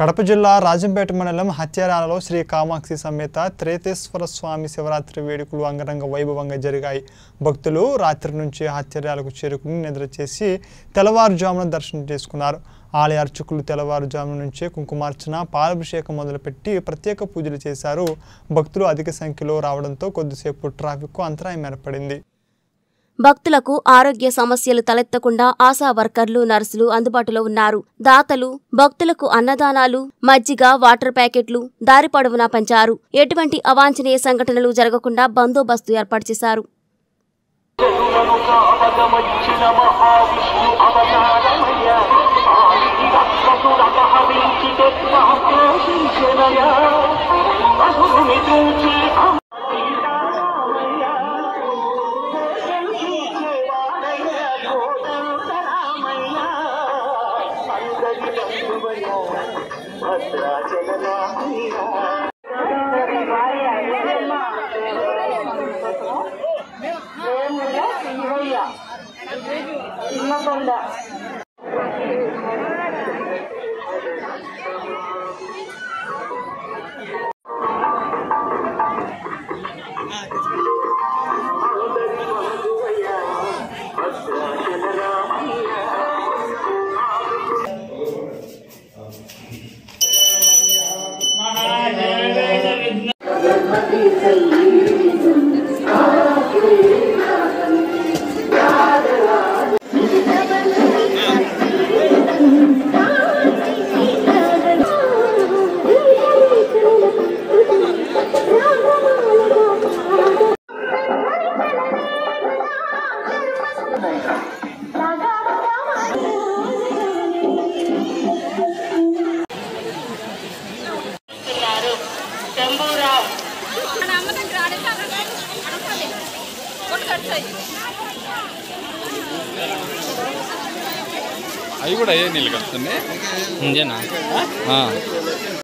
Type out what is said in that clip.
కడప జిల్లా రాజంపేట మండలం హత్యారాలలో శ్రీ కామాక్షి సమేత త్రేతేశ్వర స్వామి శివరాత్రి వేడుకలు అంగరంగ వైభవంగా జరిగాయి భక్తులు రాత్రి నుంచి హత్యారాలకు చేరుకుని నిద్ర చేసి తెల్లవారుజామున దర్శనం చేసుకున్నారు ఆలయ అర్చకులు తెల్లవారుజామున నుంచే కుంకుమార్చన పాలాభిషేకం మొదలుపెట్టి ప్రత్యేక పూజలు చేశారు భక్తులు అధిక సంఖ్యలో రావడంతో కొద్దిసేపు ట్రాఫిక్కు అంతరాయం ఏర్పడింది భక్తులకు ఆరోగ్య సమస్యలు తలెత్తకుండా ఆశా వర్కర్లు నర్సులు అందుబాటులో ఉన్నారు దాతలు భక్తులకు అన్నదానాలు మజ్జిగ వాటర్ ప్యాకెట్లు దారి పొడవునా పంచారు ఎటువంటి అవాంఛనీయ సంఘటనలు జరగకుండా బందోబస్తు ఏర్పాటు చేశారు అవగమచ్చిన మహావిష్ణు అవతారమయ్య ఆది రక్షసుడపహరించితే మహోషించనయ అసురుని చూచి భద్రాచలనాయ శంభూరావు అవి కూడా ఏ నీళ్ళు కలుస్తున్నాయి ఇంజనా